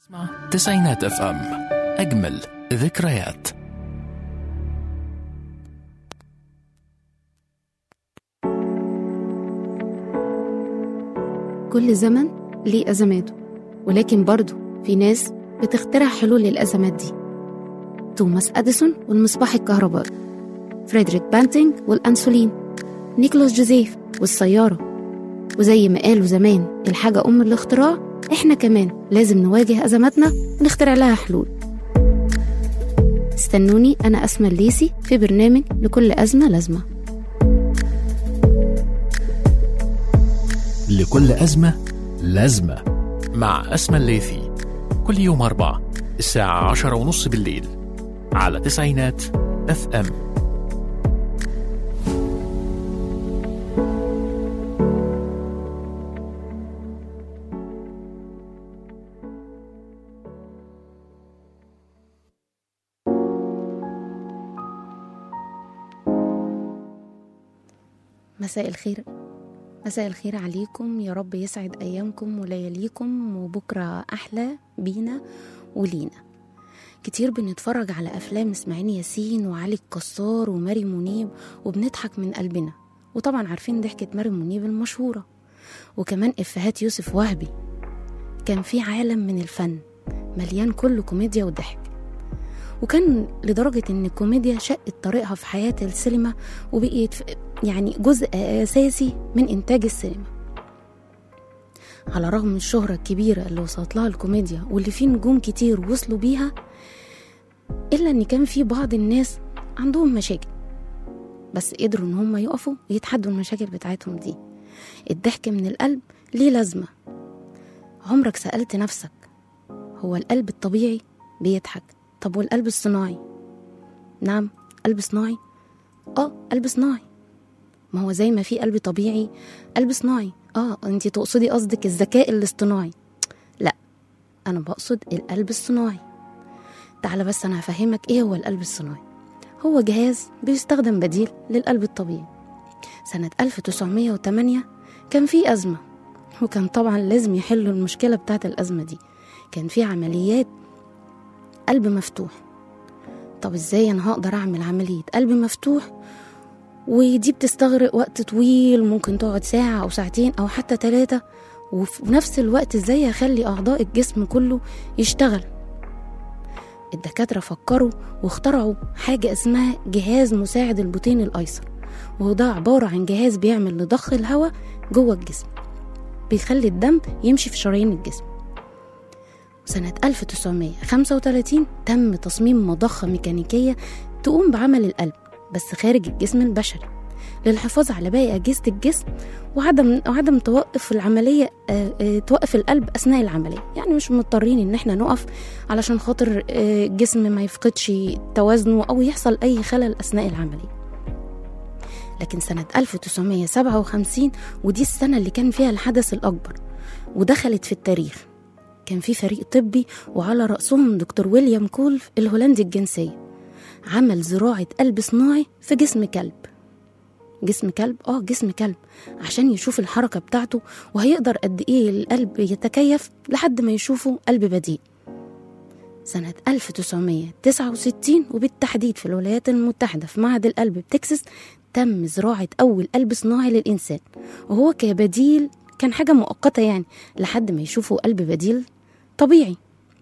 اسمع تسعينات اف ام اجمل ذكريات كل زمن ليه أزماته ولكن برضه في ناس بتخترع حلول للأزمات دي توماس أديسون والمصباح الكهربائي فريدريك بانتينج والأنسولين نيكولاس جوزيف والسيارة وزي ما قالوا زمان الحاجة أم الاختراع إحنا كمان لازم نواجه أزماتنا ونخترع لها حلول استنوني أنا أسمى الليسي في برنامج لكل أزمة لازمة لكل أزمة لازمة مع أسمى الليثي كل يوم أربع الساعة عشرة ونص بالليل على تسعينات اف ام مساء الخير مساء الخير عليكم يا رب يسعد أيامكم ولياليكم وبكرة أحلى بينا ولينا كتير بنتفرج على أفلام إسماعيل ياسين وعلي الكسار وماري منيب وبنضحك من قلبنا وطبعا عارفين ضحكة ماري منيب المشهورة وكمان إفيهات يوسف وهبي كان في عالم من الفن مليان كله كوميديا وضحك وكان لدرجة إن الكوميديا شقت طريقها في حياة السينما وبقيت ف- يعني جزء أساسي من إنتاج السينما على الرغم من الشهرة الكبيرة اللي وصلت لها الكوميديا واللي فيه نجوم كتير وصلوا بيها إلا إن كان في بعض الناس عندهم مشاكل بس قدروا إن هم يقفوا ويتحدوا المشاكل بتاعتهم دي الضحك من القلب ليه لازمة عمرك سألت نفسك هو القلب الطبيعي بيضحك طب والقلب الصناعي نعم قلب صناعي اه قلب صناعي ما هو زي ما في قلب طبيعي قلب صناعي اه انتي تقصدي قصدك الذكاء الاصطناعي لا انا بقصد القلب الصناعي تعالى بس انا هفهمك ايه هو القلب الصناعي هو جهاز بيستخدم بديل للقلب الطبيعي سنة 1908 كان في أزمة وكان طبعا لازم يحلوا المشكلة بتاعت الأزمة دي كان في عمليات قلب مفتوح طب ازاي انا هقدر اعمل عملية قلب مفتوح ودي بتستغرق وقت طويل ممكن تقعد ساعة أو ساعتين أو حتى ثلاثة وفي نفس الوقت ازاي اخلي أعضاء الجسم كله يشتغل الدكاترة فكروا واخترعوا حاجة اسمها جهاز مساعد البطين الأيسر وده عبارة عن جهاز بيعمل لضخ الهواء جوه الجسم بيخلي الدم يمشي في شرايين الجسم سنة 1935 تم تصميم مضخة ميكانيكية تقوم بعمل القلب بس خارج الجسم البشري للحفاظ على باقي أجهزة الجسم وعدم وعدم توقف العملية آه، آه، توقف القلب أثناء العملية يعني مش مضطرين إن احنا نقف علشان خاطر آه، الجسم ما يفقدش توازنه أو يحصل أي خلل أثناء العملية لكن سنة 1957 ودي السنة اللي كان فيها الحدث الأكبر ودخلت في التاريخ كان في فريق طبي وعلى رأسهم دكتور ويليام كول الهولندي الجنسية عمل زراعة قلب صناعي في جسم كلب جسم كلب اه جسم كلب عشان يشوف الحركة بتاعته وهيقدر قد ايه القلب يتكيف لحد ما يشوفه قلب بديل سنة 1969 وبالتحديد في الولايات المتحدة في معهد القلب بتكساس تم زراعة أول قلب صناعي للإنسان وهو كبديل كان حاجة مؤقتة يعني لحد ما يشوفوا قلب بديل طبيعي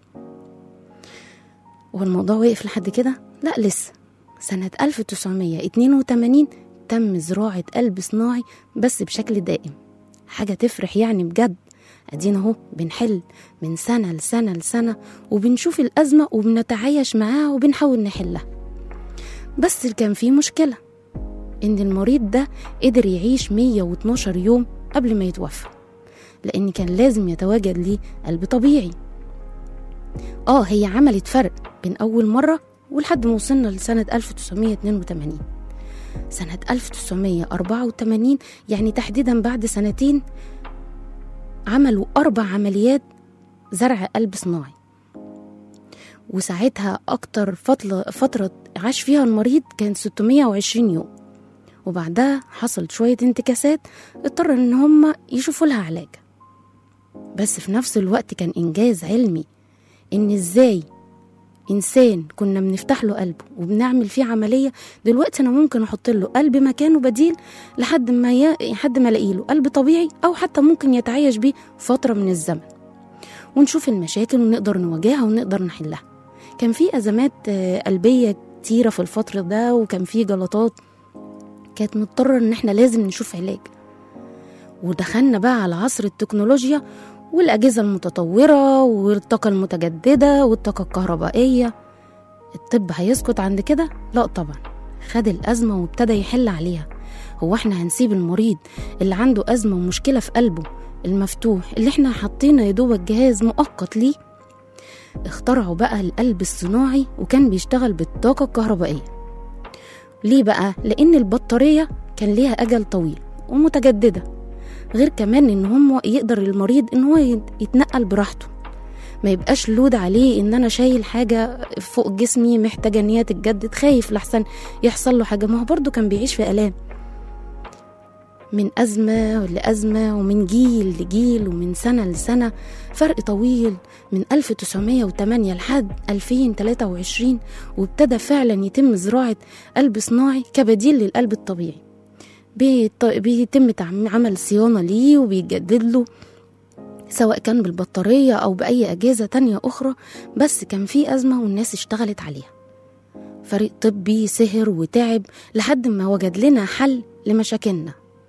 والموضوع وقف لحد كده؟ لا لسه سنة 1982 تم زراعة قلب صناعي بس بشكل دائم حاجة تفرح يعني بجد ادينا اهو بنحل من سنة لسنة لسنة وبنشوف الأزمة وبنتعايش معاها وبنحاول نحلها بس كان في مشكلة إن المريض ده قدر يعيش 112 يوم قبل ما يتوفى لأن كان لازم يتواجد ليه قلب طبيعي آه هي عملت فرق بين أول مرة ولحد ما وصلنا لسنة 1982 سنة 1984 يعني تحديدا بعد سنتين عملوا أربع عمليات زرع قلب صناعي وساعتها أكتر فترة, فترة عاش فيها المريض كان 620 يوم وبعدها حصلت شوية انتكاسات اضطر ان هم يشوفوا لها علاج بس في نفس الوقت كان انجاز علمي ان ازاي انسان كنا بنفتح له قلبه وبنعمل فيه عمليه دلوقتي انا ممكن احط له قلب مكانه بديل لحد ما ي... لحد ما الاقي له قلب طبيعي او حتى ممكن يتعايش بيه فتره من الزمن ونشوف المشاكل ونقدر نواجهها ونقدر نحلها كان في ازمات آه، قلبيه كتيره في الفتره ده وكان في جلطات كانت مضطره ان احنا لازم نشوف علاج ودخلنا بقى على عصر التكنولوجيا والأجهزة المتطورة والطاقة المتجددة والطاقة الكهربائية الطب هيسكت عند كده؟ لا طبعا خد الأزمة وابتدى يحل عليها هو احنا هنسيب المريض اللي عنده أزمة ومشكلة في قلبه المفتوح اللي احنا حاطين يا دوبك جهاز مؤقت ليه اخترعوا بقى القلب الصناعي وكان بيشتغل بالطاقة الكهربائية ليه بقى؟ لأن البطارية كان ليها أجل طويل ومتجددة غير كمان ان هم يقدر المريض ان هو يت- يتنقل براحته ما يبقاش لود عليه ان انا شايل حاجه فوق جسمي محتاجه ان هي تتجدد خايف لحسن يحصل له حاجه ما هو برضه كان بيعيش في الام من أزمة لأزمة ومن جيل لجيل ومن سنة لسنة فرق طويل من 1908 لحد 2023 وابتدى فعلا يتم زراعة قلب صناعي كبديل للقلب الطبيعي بيط- بيتم تعم- عمل صيانة ليه وبيجدد له سواء كان بالبطارية أو بأي أجهزة تانية أخرى بس كان في أزمة والناس اشتغلت عليها فريق طبي سهر وتعب لحد ما وجد لنا حل لمشاكلنا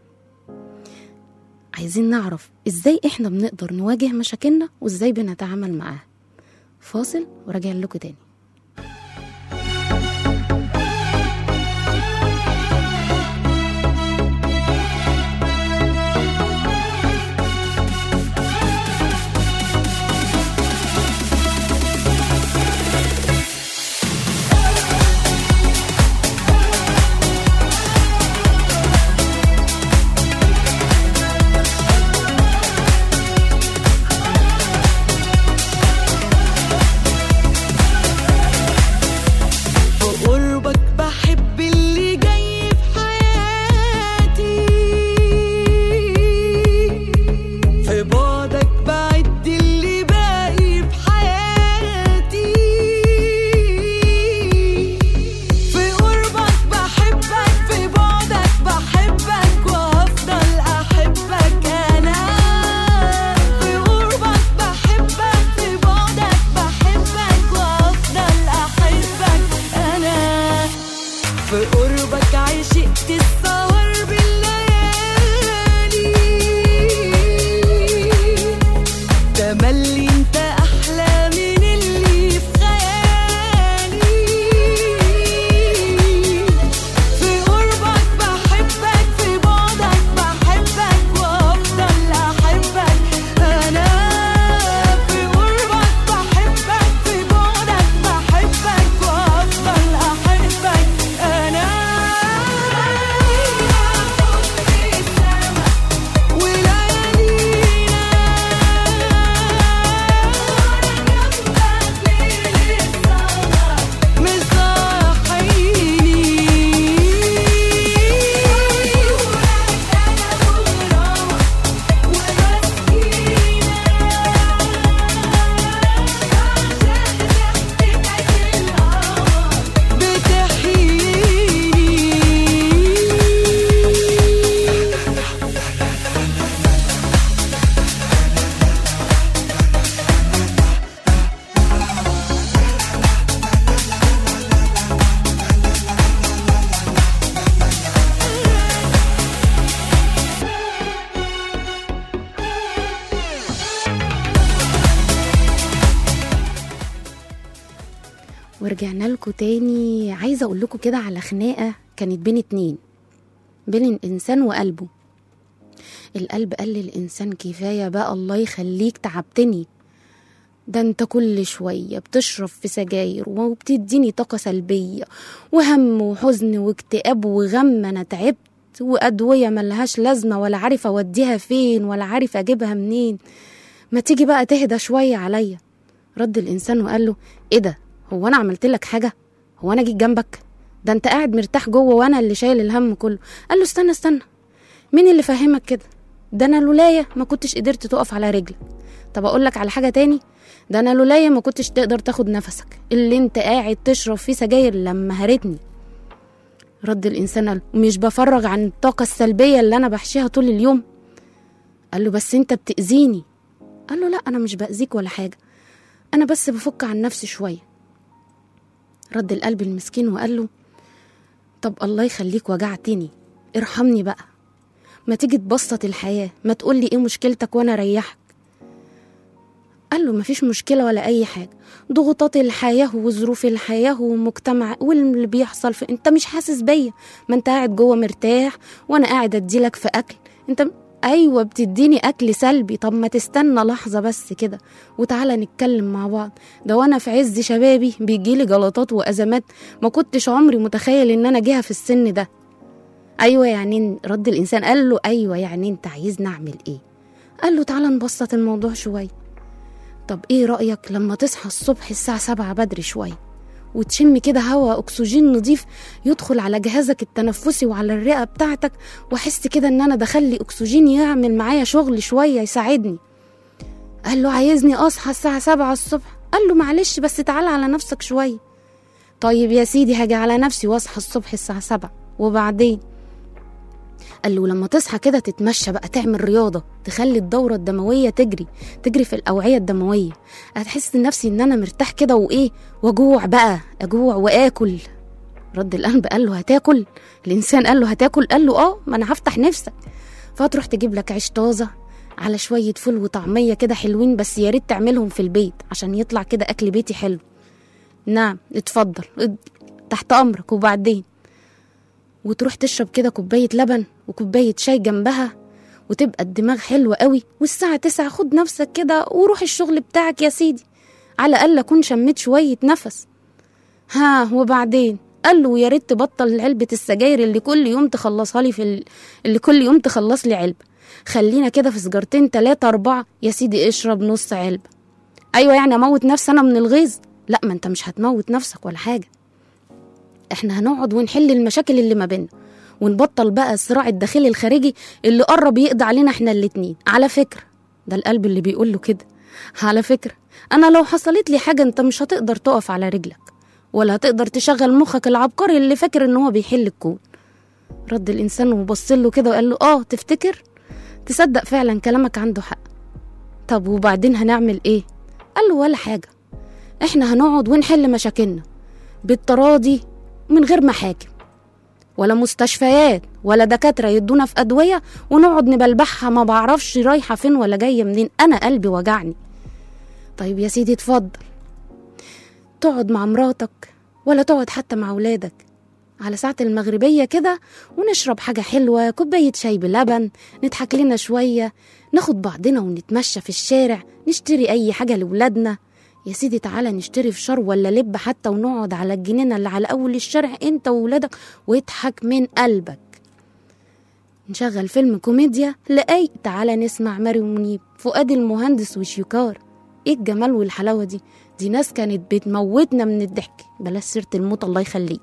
عايزين نعرف ازاي احنا بنقدر نواجه مشاكلنا وازاي بنتعامل معاها فاصل وراجع لكم تاني بقربك بحب اللي جاي في حياتي في بعدك بعد اللي باقي في حياتي في قربك بحبك في بعدك بحبك وهفضل احبك انا في قربك بحبك في بعدك بحبك وهفضل احبك انا في قربك عشقت السهر بالليالي تملي انت احلى من اللي في خيالي في قربك بحبك في بعدك بحبك وافضل احبك انا في قربك بحبك في بعدك بحبك وافضل احبك انا ورجعنا لكم تاني عايزة أقول لكم كده على خناقة كانت بين اتنين بين الإنسان وقلبه القلب قال للإنسان كفاية بقى الله يخليك تعبتني ده انت كل شوية بتشرب في سجاير وبتديني طاقة سلبية وهم وحزن واكتئاب وغم أنا تعبت وأدوية ملهاش لازمة ولا عارف أوديها فين ولا عارف أجيبها منين ما تيجي بقى تهدى شوية عليا رد الإنسان وقال له إيه ده هو أنا عملت لك حاجة هو أنا جيت جنبك ده أنت قاعد مرتاح جوه وأنا اللي شايل الهم كله قال له استنى استنى مين اللي فهمك كده ده أنا لولايا ما كنتش قدرت تقف على رجلك طب اقول لك على حاجه تاني ده انا لولايا ما كنتش تقدر تاخد نفسك اللي انت قاعد تشرب فيه سجاير لما هرتني رد الانسان قال مش بفرغ عن الطاقه السلبيه اللي انا بحشيها طول اليوم قال له بس انت بتاذيني قال له لا انا مش باذيك ولا حاجه انا بس بفك عن نفسي شويه رد القلب المسكين وقال له طب الله يخليك وجعتني ارحمني بقى ما تيجي تبسط الحياة ما تقولي ايه مشكلتك وانا اريحك قال له مفيش مشكلة ولا أي حاجة ضغوطات الحياة وظروف الحياة والمجتمع واللي بيحصل في انت مش حاسس بيا ما انت قاعد جوه مرتاح وانا قاعد اديلك في اكل انت ايوه بتديني اكل سلبي طب ما تستنى لحظة بس كده وتعالى نتكلم مع بعض ده وانا في عز شبابي بيجيلي جلطات وازمات ما كنتش عمري متخيل ان انا جيها في السن ده ايوه يعني رد الانسان قال له ايوه يعني انت عايزني اعمل ايه قال له تعالى نبسط الموضوع شويه طب ايه رايك لما تصحى الصبح الساعه سبعة بدري شويه وتشم كده هواء اكسجين نضيف يدخل على جهازك التنفسي وعلى الرئه بتاعتك واحس كده ان انا دخل لي اكسجين يعمل معايا شغل شويه يساعدني قال له عايزني اصحى الساعه سبعة الصبح قال له معلش بس تعالى على نفسك شويه طيب يا سيدي هاجي على نفسي واصحى الصبح الساعه سبعة وبعدين قال له لما تصحى كده تتمشى بقى تعمل رياضة تخلي الدورة الدموية تجري تجري في الأوعية الدموية هتحس نفسي إن أنا مرتاح كده وإيه وأجوع بقى أجوع وآكل رد القلب قال له هتاكل الإنسان قال له هتاكل قال له آه ما أنا هفتح نفسك فتروح تجيب لك عيش طازة على شوية فول وطعمية كده حلوين بس يا ريت تعملهم في البيت عشان يطلع كده أكل بيتي حلو نعم اتفضل تحت أمرك وبعدين وتروح تشرب كده كوباية لبن وكوباية شاي جنبها وتبقى الدماغ حلوة قوي والساعة تسعة خد نفسك كده وروح الشغل بتاعك يا سيدي على الأقل أكون شميت شوية نفس ها وبعدين قال له يا ريت تبطل علبة السجاير اللي كل يوم تخلصها لي في ال... اللي كل يوم تخلص لي علبة خلينا كده في سجارتين تلاتة أربعة يا سيدي اشرب نص علبة أيوة يعني أموت نفسي أنا من الغيظ لا ما أنت مش هتموت نفسك ولا حاجة احنا هنقعد ونحل المشاكل اللي ما بينا ونبطل بقى الصراع الداخلي الخارجي اللي قرب يقضي علينا احنا الاتنين على فكرة ده القلب اللي بيقول له كده على فكرة أنا لو حصلت لي حاجة أنت مش هتقدر تقف على رجلك ولا هتقدر تشغل مخك العبقري اللي فاكر إن هو بيحل الكون رد الإنسان وبص له كده وقال له آه تفتكر تصدق فعلا كلامك عنده حق طب وبعدين هنعمل إيه قال له ولا حاجة إحنا هنقعد ونحل مشاكلنا بالتراضي من غير محاكم ولا مستشفيات ولا دكاترة يدونا في أدوية ونقعد نبلبعها ما بعرفش رايحة فين ولا جاية منين أنا قلبي وجعني طيب يا سيدي اتفضل تقعد مع مراتك ولا تقعد حتى مع ولادك على ساعة المغربية كده ونشرب حاجة حلوة كوباية شاي بلبن نضحك لنا شوية ناخد بعضنا ونتمشى في الشارع نشتري أي حاجة لولادنا يا سيدي تعالى نشتري فشار ولا لب حتى ونقعد على الجنينة اللي على أول الشارع أنت وولادك واضحك من قلبك نشغل فيلم كوميديا لأي تعالى نسمع ماري منيب فؤاد المهندس وشيكار ايه الجمال والحلاوة دي دي ناس كانت بتموتنا من الضحك بلاش سيرة الموت الله يخليك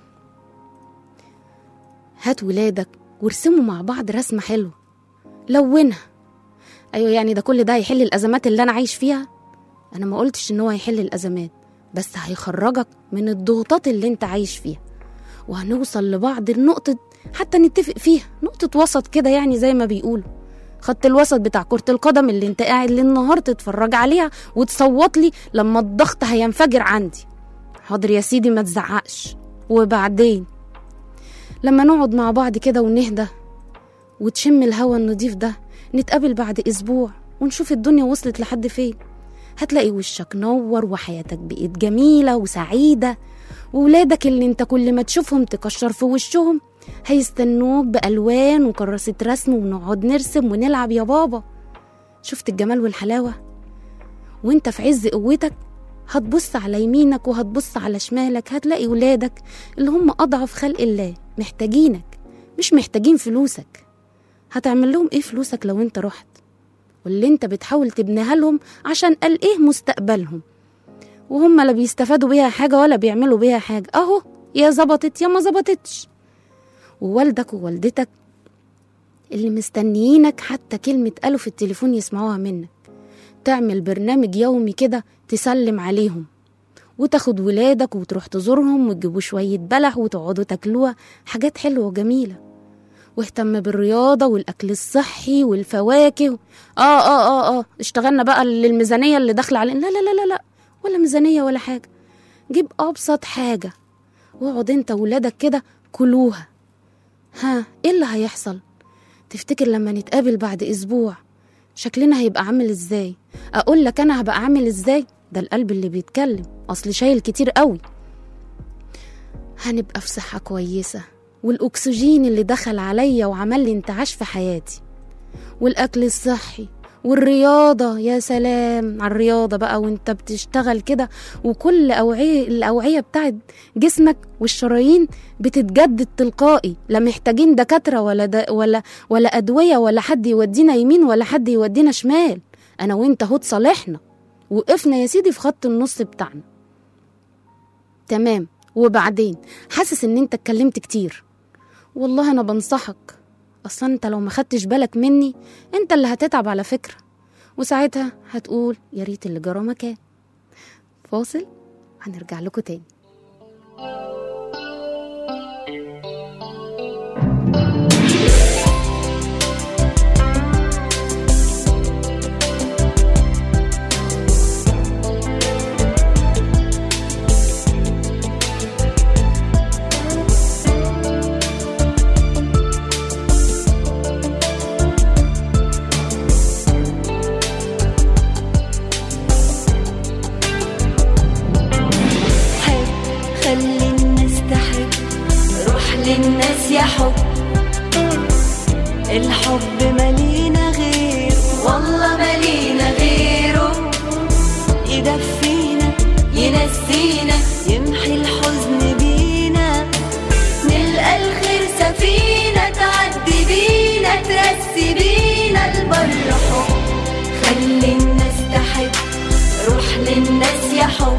هات ولادك وارسموا مع بعض رسمة حلوة لونها أيوة يعني ده كل ده هيحل الأزمات اللي أنا عايش فيها أنا ما قلتش إن هو هيحل الأزمات بس هيخرجك من الضغوطات اللي أنت عايش فيها وهنوصل لبعض النقطة حتى نتفق فيها نقطة وسط كده يعني زي ما بيقولوا خط الوسط بتاع كرة القدم اللي انت قاعد للنهار تتفرج عليها وتصوت لي لما الضغط هينفجر عندي حاضر يا سيدي ما تزعقش وبعدين لما نقعد مع بعض كده ونهدى وتشم الهوا النضيف ده نتقابل بعد أسبوع ونشوف الدنيا وصلت لحد فين هتلاقي وشك نور وحياتك بقت جميلة وسعيدة وولادك اللي انت كل ما تشوفهم تكشر في وشهم هيستنوك بألوان وكراسة رسم ونقعد نرسم ونلعب يا بابا شفت الجمال والحلاوة وانت في عز قوتك هتبص على يمينك وهتبص على شمالك هتلاقي ولادك اللي هم أضعف خلق الله محتاجينك مش محتاجين فلوسك هتعمل لهم ايه فلوسك لو انت رحت واللي انت بتحاول تبنيها لهم عشان قال ايه مستقبلهم وهم لا بيستفادوا بيها حاجة ولا بيعملوا بيها حاجة اهو يا ظبطت يا ما ظبطتش ووالدك ووالدتك اللي مستنيينك حتى كلمة قالوا في التليفون يسمعوها منك تعمل برنامج يومي كده تسلم عليهم وتاخد ولادك وتروح تزورهم وتجيبوا شوية بلح وتقعدوا تاكلوها حاجات حلوة وجميلة واهتم بالرياضة والأكل الصحي والفواكه آه آه آه آه اشتغلنا بقى للميزانية اللي داخلة علينا لا لا لا لا لا ولا ميزانية ولا حاجة جيب أبسط حاجة واقعد انت وولادك كده كلوها ها ايه اللي هيحصل تفتكر لما نتقابل بعد اسبوع شكلنا هيبقى عامل ازاي اقول لك انا هبقى عامل ازاي ده القلب اللي بيتكلم اصل شايل كتير قوي هنبقى في صحة كويسة والأكسجين اللي دخل عليا وعمل لي انتعاش في حياتي والأكل الصحي والرياضة يا سلام على الرياضة بقى وانت بتشتغل كده وكل أوعية الأوعية بتاعت جسمك والشرايين بتتجدد تلقائي لا محتاجين دكاترة ولا دا ولا ولا أدوية ولا حد يودينا يمين ولا حد يودينا شمال أنا وانت هو صالحنا وقفنا يا سيدي في خط النص بتاعنا تمام وبعدين حاسس ان انت اتكلمت كتير والله انا بنصحك اصلا انت لو ما خدتش بالك مني انت اللي هتتعب على فكرة وساعتها هتقول يا ريت اللي جرى مكان فاصل هنرجع لكم تاني حب خلي الناس تحب روح للناس يا حب الحب ملينا غير والله ملينا غيره يدفينا ينسينا يمحي الحزن بينا نلقى الخير سفينة تعدي بينا ترسي بينا البر حب خلي الناس تحب روح للناس يا حب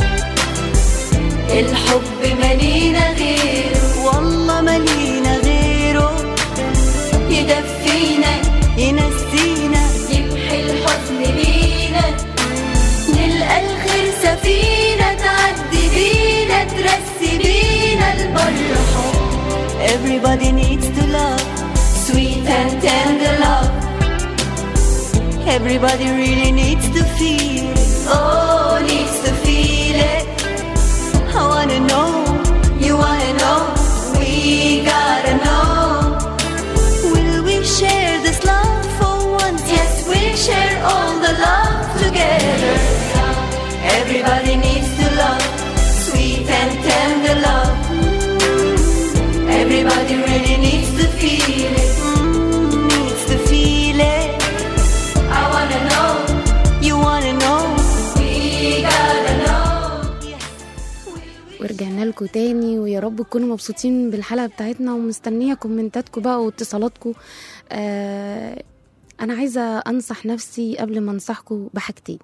الحب ملينا غيره والله ملينا غيره يدفينا ينسينا يمحي الحزن بينا نلقى الخير سفينة تعدي بينا ترسي بينا البر حب Everybody needs to love Sweet and tender love Everybody really needs to feel it Oh, needs to feel it I wanna know, you wanna know, we gotta know. Will we share this love for once? Yes, we'll share all the love together. Everybody needs to love, sweet and tender love. Everybody really needs to feel it, Mm, needs to feel it. I wanna know, you wanna know, we gotta know. Yes. ورجعنا لكم تاني ويا رب تكونوا مبسوطين بالحلقه بتاعتنا ومستنيه كومنتاتكم بقى واتصالاتكم آه انا عايزه انصح نفسي قبل ما انصحكم بحاجتين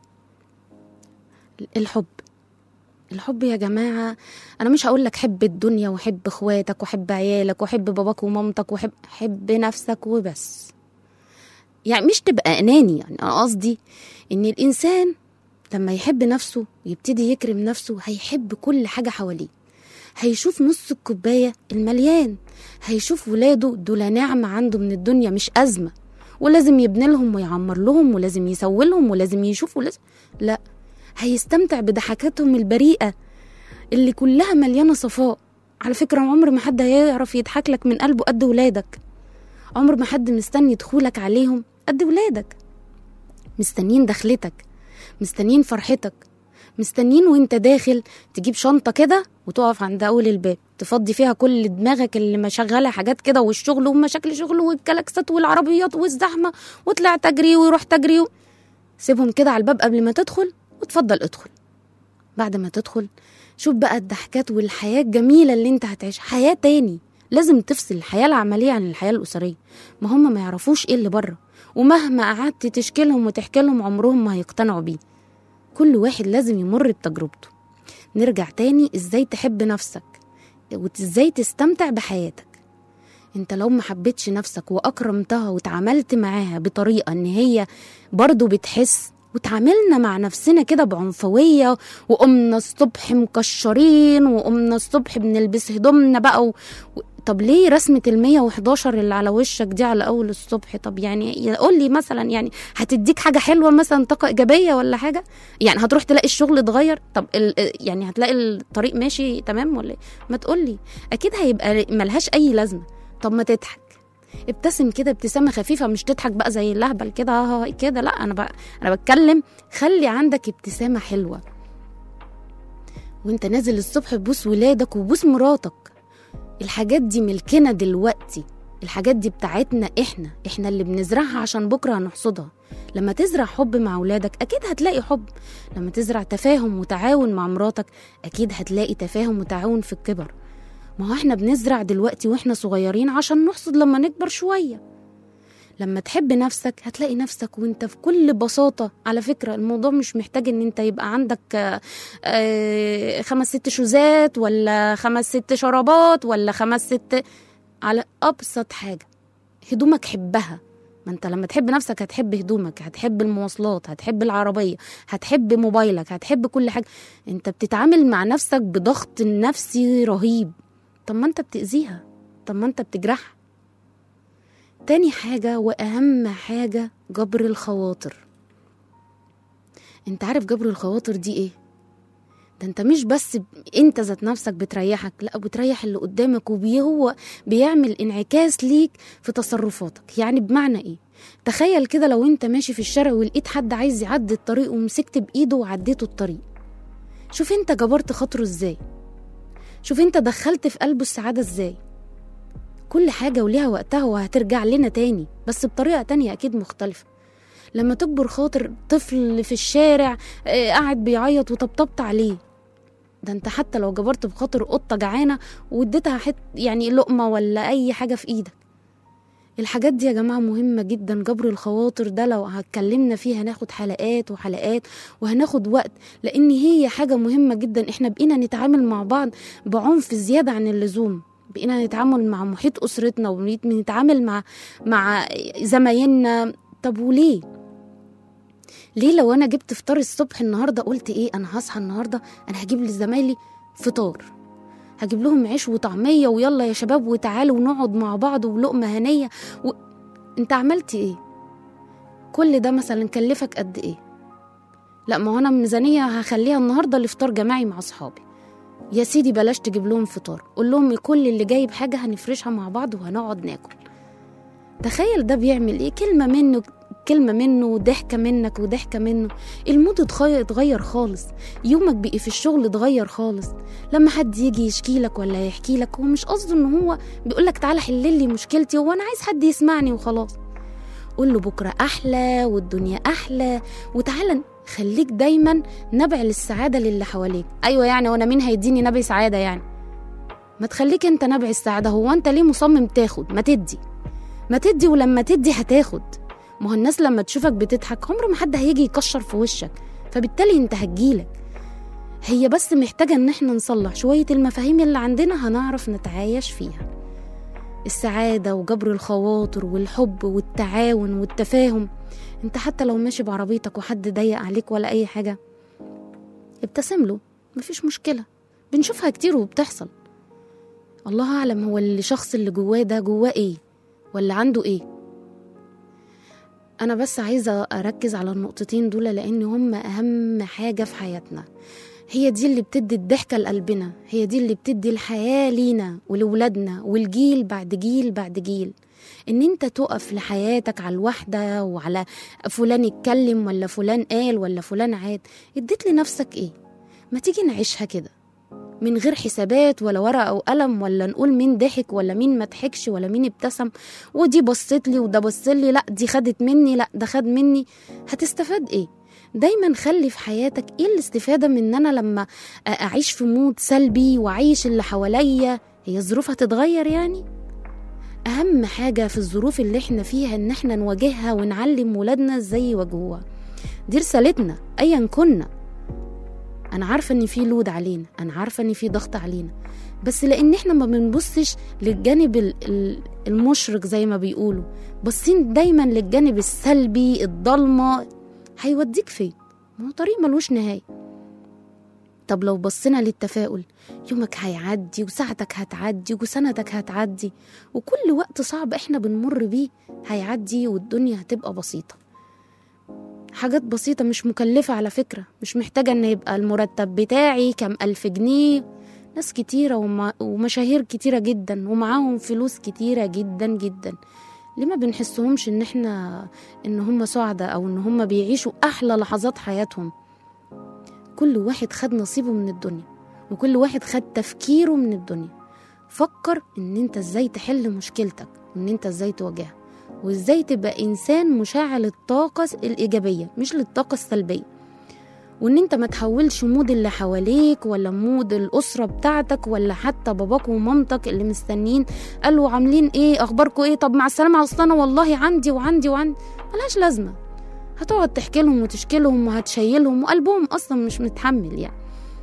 الحب الحب يا جماعه انا مش هقول لك حب الدنيا وحب اخواتك وحب عيالك وحب باباك ومامتك وحب حب نفسك وبس يعني مش تبقى اناني يعني انا قصدي ان الانسان لما يحب نفسه ويبتدي يكرم نفسه هيحب كل حاجة حواليه هيشوف نص الكوباية المليان هيشوف ولاده دول نعمة عنده من الدنيا مش أزمة ولازم يبني لهم ويعمر لهم ولازم يسوي لهم ولازم يشوف ولازم لا هيستمتع بضحكاتهم البريئة اللي كلها مليانة صفاء على فكرة عمر ما حد هيعرف يضحك لك من قلبه قد ولادك عمر ما حد مستني دخولك عليهم قد ولادك مستنيين دخلتك مستنيين فرحتك مستنيين وانت داخل تجيب شنطة كده وتقف عند أول الباب تفضي فيها كل دماغك اللي مشغلة حاجات كده والشغل ومشاكل شغل والكلاكسات والعربيات والزحمة وطلع تجري ويروح تجري و... سيبهم كده على الباب قبل ما تدخل وتفضل ادخل بعد ما تدخل شوف بقى الضحكات والحياة الجميلة اللي انت هتعيش حياة تاني لازم تفصل الحياة العملية عن الحياة الأسرية ما هم ما يعرفوش ايه اللي بره ومهما قعدت تشكيلهم وتحكي لهم عمرهم ما هيقتنعوا بيه كل واحد لازم يمر بتجربته نرجع تاني ازاي تحب نفسك وازاي تستمتع بحياتك انت لو ما حبيتش نفسك واكرمتها واتعاملت معاها بطريقة ان هي برضو بتحس وتعاملنا مع نفسنا كده بعنفوية وقمنا الصبح مكشرين وقمنا الصبح بنلبس هدومنا بقى و... و... طب ليه رسمة ال 111 اللي على وشك دي على أول الصبح طب يعني قول لي مثلا يعني هتديك حاجة حلوة مثلا طاقة إيجابية ولا حاجة يعني هتروح تلاقي الشغل اتغير طب ال... يعني هتلاقي الطريق ماشي تمام ولا إيه؟ ما تقول لي أكيد هيبقى ملهاش أي لازمة طب ما تضحك ابتسم كده ابتسامة خفيفة مش تضحك بقى زي اللهبل كده ها ها كده لا أنا بقى أنا بتكلم خلي عندك ابتسامة حلوة وانت نازل الصبح بوس ولادك وبوس مراتك الحاجات دي ملكنا دلوقتي الحاجات دي بتاعتنا احنا احنا اللي بنزرعها عشان بكره هنحصدها لما تزرع حب مع ولادك اكيد هتلاقي حب لما تزرع تفاهم وتعاون مع مراتك اكيد هتلاقي تفاهم وتعاون في الكبر ما هو احنا بنزرع دلوقتي واحنا صغيرين عشان نحصد لما نكبر شويه لما تحب نفسك هتلاقي نفسك وانت في كل بساطة على فكرة الموضوع مش محتاج ان انت يبقى عندك آه، آه، خمس ست شوزات ولا خمس ست شرابات ولا خمس ست على أبسط حاجة هدومك حبها ما انت لما تحب نفسك هتحب هدومك هتحب المواصلات هتحب العربية هتحب موبايلك هتحب كل حاجة انت بتتعامل مع نفسك بضغط نفسي رهيب طب ما انت بتأذيها طب ما انت بتجرحها تاني حاجة وأهم حاجة جبر الخواطر انت عارف جبر الخواطر دي ايه؟ ده انت مش بس ب... انت ذات نفسك بتريحك لا بتريح اللي قدامك وهو بيعمل انعكاس ليك في تصرفاتك يعني بمعنى ايه تخيل كده لو انت ماشي في الشارع ولقيت حد عايز يعدي الطريق ومسكت بايده وعديته الطريق شوف انت جبرت خاطره ازاي شوف انت دخلت في قلبه السعادة ازاي كل حاجة وليها وقتها وهترجع لنا تاني بس بطريقة تانية أكيد مختلفة لما تكبر خاطر طفل في الشارع آه، قاعد بيعيط وطبطبت عليه ده انت حتى لو جبرت بخاطر قطة جعانة واديتها حت يعني لقمة ولا أي حاجة في إيدك الحاجات دي يا جماعة مهمة جدا جبر الخواطر ده لو هتكلمنا فيه هناخد حلقات وحلقات وهناخد وقت لأن هي حاجة مهمة جدا احنا بقينا نتعامل مع بعض بعنف زيادة عن اللزوم بقينا نتعامل مع محيط أسرتنا ونتعامل مع مع زمايلنا طب وليه؟ ليه لو انا جبت فطار الصبح النهارده قلت ايه انا هصحى النهارده انا هجيب لزمايلي فطار هجيب لهم عيش وطعميه ويلا يا شباب وتعالوا ونقعد مع بعض ولقمه هنيه و... انت عملت ايه كل ده مثلا كلفك قد ايه لا ما هو انا ميزانيه هخليها النهارده لفطار جماعي مع اصحابي يا سيدي بلاش تجيب لهم فطار قول لهم كل اللي جايب حاجه هنفرشها مع بعض وهنقعد ناكل تخيل ده بيعمل ايه كلمه منه كلمة منه وضحكة منك وضحكة منه المود اتغير, اتغير خالص يومك بقي في الشغل اتغير خالص لما حد يجي يشكي لك ولا يحكي لك هو مش قصده ان هو بيقول لك تعالى حل لي مشكلتي هو انا عايز حد يسمعني وخلاص قول له بكرة أحلى والدنيا أحلى وتعالى خليك دايما نبع للسعادة للي حواليك أيوة يعني وأنا مين هيديني نبع سعادة يعني ما تخليك انت نبع السعادة هو انت ليه مصمم تاخد ما تدي ما تدي ولما تدي هتاخد ما هو الناس لما تشوفك بتضحك عمره ما حد هيجي يكشر في وشك فبالتالي انت هتجيلك هي بس محتاجة ان احنا نصلح شوية المفاهيم اللي عندنا هنعرف نتعايش فيها السعادة وجبر الخواطر والحب والتعاون والتفاهم انت حتى لو ماشي بعربيتك وحد ضيق عليك ولا اي حاجة ابتسم له مفيش مشكلة بنشوفها كتير وبتحصل الله أعلم هو الشخص اللي جواه ده جواه ايه ولا عنده ايه أنا بس عايزة أركز على النقطتين دول لأن هم أهم حاجة في حياتنا هي دي اللي بتدي الضحكة لقلبنا هي دي اللي بتدي الحياة لينا ولولادنا والجيل بعد جيل بعد جيل ان انت تقف لحياتك على الواحدة وعلى فلان اتكلم ولا فلان قال ولا فلان عاد اديت لنفسك ايه ما تيجي نعيشها كده من غير حسابات ولا ورقة أو قلم ولا نقول مين ضحك ولا مين ما ضحكش ولا مين ابتسم ودي بصت لي وده بص لي لا دي خدت مني لا ده خد مني هتستفاد ايه دايما خلي في حياتك ايه الاستفادة من ان انا لما اعيش في مود سلبي واعيش اللي حواليا هي الظروف هتتغير يعني اهم حاجة في الظروف اللي احنا فيها ان احنا نواجهها ونعلم ولادنا ازاي يواجهوها دي رسالتنا ايا كنا انا عارفه ان في لود علينا انا عارفه ان في ضغط علينا بس لان احنا ما بنبصش للجانب ال- ال- المشرق زي ما بيقولوا باصين دايما للجانب السلبي الضلمه هيوديك فين ما هو طريق ملوش نهاية طب لو بصينا للتفاؤل يومك هيعدي وساعتك هتعدي وسنتك هتعدي وكل وقت صعب احنا بنمر بيه هيعدي والدنيا هتبقى بسيطة حاجات بسيطة مش مكلفة على فكرة مش محتاجة ان يبقى المرتب بتاعي كام ألف جنيه ناس كتيرة وما- ومشاهير كتيرة جدا ومعاهم فلوس كتيرة جدا جدا ليه ما بنحسهمش ان احنا ان هم سعداء او ان هم بيعيشوا احلى لحظات حياتهم كل واحد خد نصيبه من الدنيا وكل واحد خد تفكيره من الدنيا فكر ان انت ازاي تحل مشكلتك وان انت ازاي تواجهها وازاي تبقى انسان مشاعر للطاقة الايجابية مش للطاقة السلبية وان انت ما تحولش مود اللي حواليك ولا مود الاسره بتاعتك ولا حتى باباك ومامتك اللي مستنيين قالوا عاملين ايه اخباركم ايه طب مع السلامه اصل انا والله عندي وعندي وعندي ملهاش لازمه هتقعد تحكي لهم وتشكي لهم وهتشيلهم وقلبهم اصلا مش متحمل يعني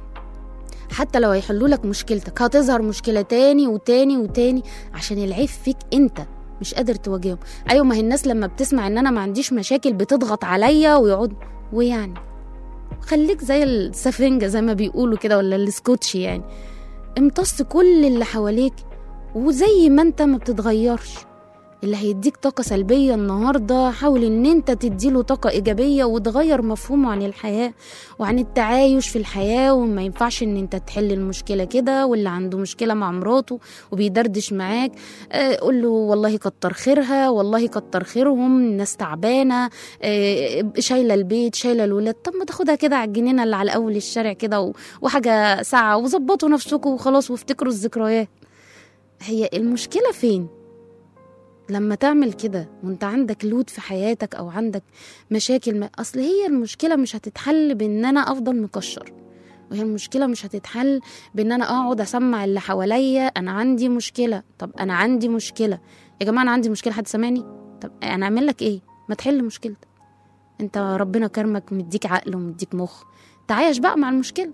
حتى لو هيحلوا لك مشكلتك هتظهر مشكله تاني وتاني وتاني عشان العيب فيك انت مش قادر تواجههم ايوه ما هي الناس لما بتسمع ان انا ما عنديش مشاكل بتضغط عليا ويقعد ويعني خليك زي السفنجة زي ما بيقولوا كده ولا السكوتش يعني امتص كل اللي حواليك وزي ما انت ما بتتغيرش اللي هيديك طاقة سلبية النهاردة حاول ان انت تديله طاقة ايجابية وتغير مفهومه عن الحياة وعن التعايش في الحياة وما ينفعش ان انت تحل المشكلة كده واللي عنده مشكلة مع مراته وبيدردش معاك آه، قول له والله كتر خيرها والله كتر خيرهم الناس تعبانة آه، شايلة البيت شايلة الولاد طب ما تاخدها كده على الجنينة اللي على اول الشارع كده و- وحاجة ساعة وظبطوا نفسكم وخلاص وافتكروا الذكريات هي المشكلة فين؟ لما تعمل كده وانت عندك لود في حياتك او عندك مشاكل ما اصل هي المشكله مش هتتحل بان انا افضل مكشر وهي المشكله مش هتتحل بان انا اقعد اسمع اللي حواليا انا عندي مشكله طب انا عندي مشكله يا جماعه انا عندي مشكله حد سامعني طب انا اعمل لك ايه ما تحل مشكلتك انت ربنا كرمك مديك عقل ومديك مخ تعايش بقى مع المشكله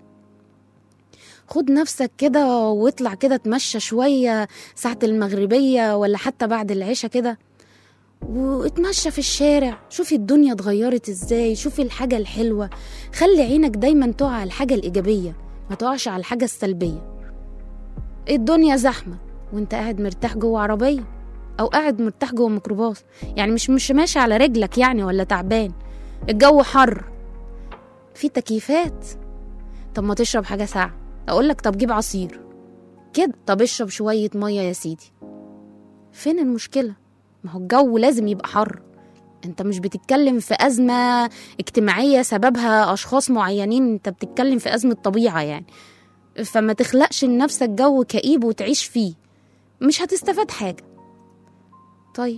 خد نفسك كده واطلع كده اتمشى شوية ساعة المغربية ولا حتى بعد العشاء كده واتمشى في الشارع شوفي الدنيا اتغيرت ازاي شوفي الحاجة الحلوة خلي عينك دايما تقع على الحاجة الإيجابية ما تقعش على الحاجة السلبية الدنيا زحمة وانت قاعد مرتاح جوه عربية أو قاعد مرتاح جوه ميكروباص يعني مش مش ماشي على رجلك يعني ولا تعبان الجو حر في تكييفات طب ما تشرب حاجة ساقعة اقول لك طب جيب عصير كده طب اشرب شويه ميه يا سيدي فين المشكله ما هو الجو لازم يبقى حر انت مش بتتكلم في ازمه اجتماعيه سببها اشخاص معينين انت بتتكلم في ازمه طبيعه يعني فما تخلقش لنفسك جو كئيب وتعيش فيه مش هتستفاد حاجه طيب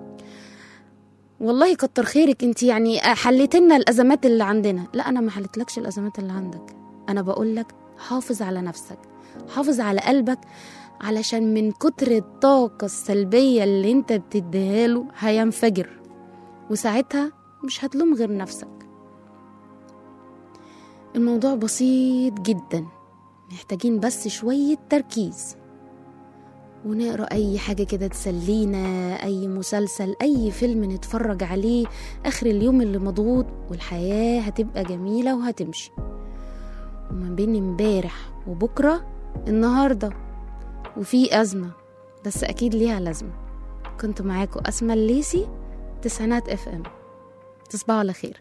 والله كتر خيرك انت يعني حليت لنا الازمات اللي عندنا لا انا ما حلتلكش الازمات اللي عندك انا بقول لك حافظ على نفسك حافظ على قلبك علشان من كتر الطاقة السلبية اللي انت بتديها له هينفجر وساعتها مش هتلوم غير نفسك الموضوع بسيط جدا محتاجين بس شوية تركيز ونقرا اي حاجه كده تسلينا اي مسلسل اي فيلم نتفرج عليه اخر اليوم اللي مضغوط والحياه هتبقى جميله وهتمشي وما بين امبارح وبكره النهارده وفي ازمه بس اكيد ليها لازمه كنت معاكم اسماء الليسي تسعينات اف ام تصبحوا على خير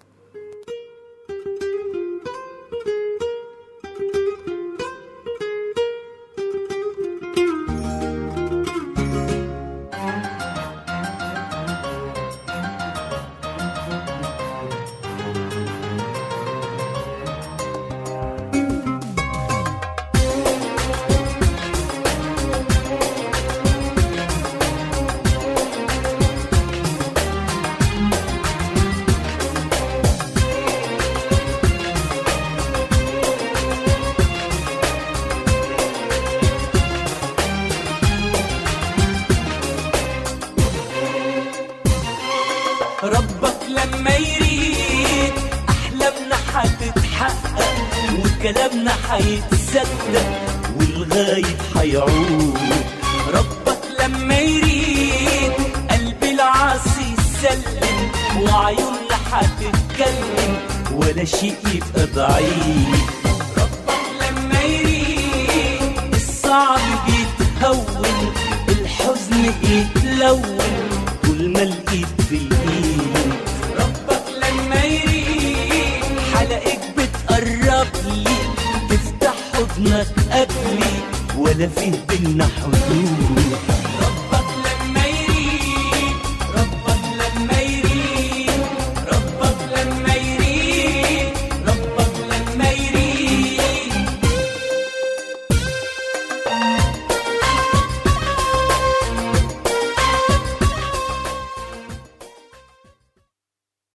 ربك لما يريد أحلامنا حتتحقق وكلامنا حيتصدق والغايب حيعود ربك لما يريد قلب العاصي يسلم وعيوننا هتتكلم ولا شيء يبقى ضعيف ربك لما يريد الصعب بيتهون الحزن يتلون طول ما الايد في الايد ربك لما يريد حلقك بتقرب لي تفتح حضنك قبلي ولا فيه بينا حدود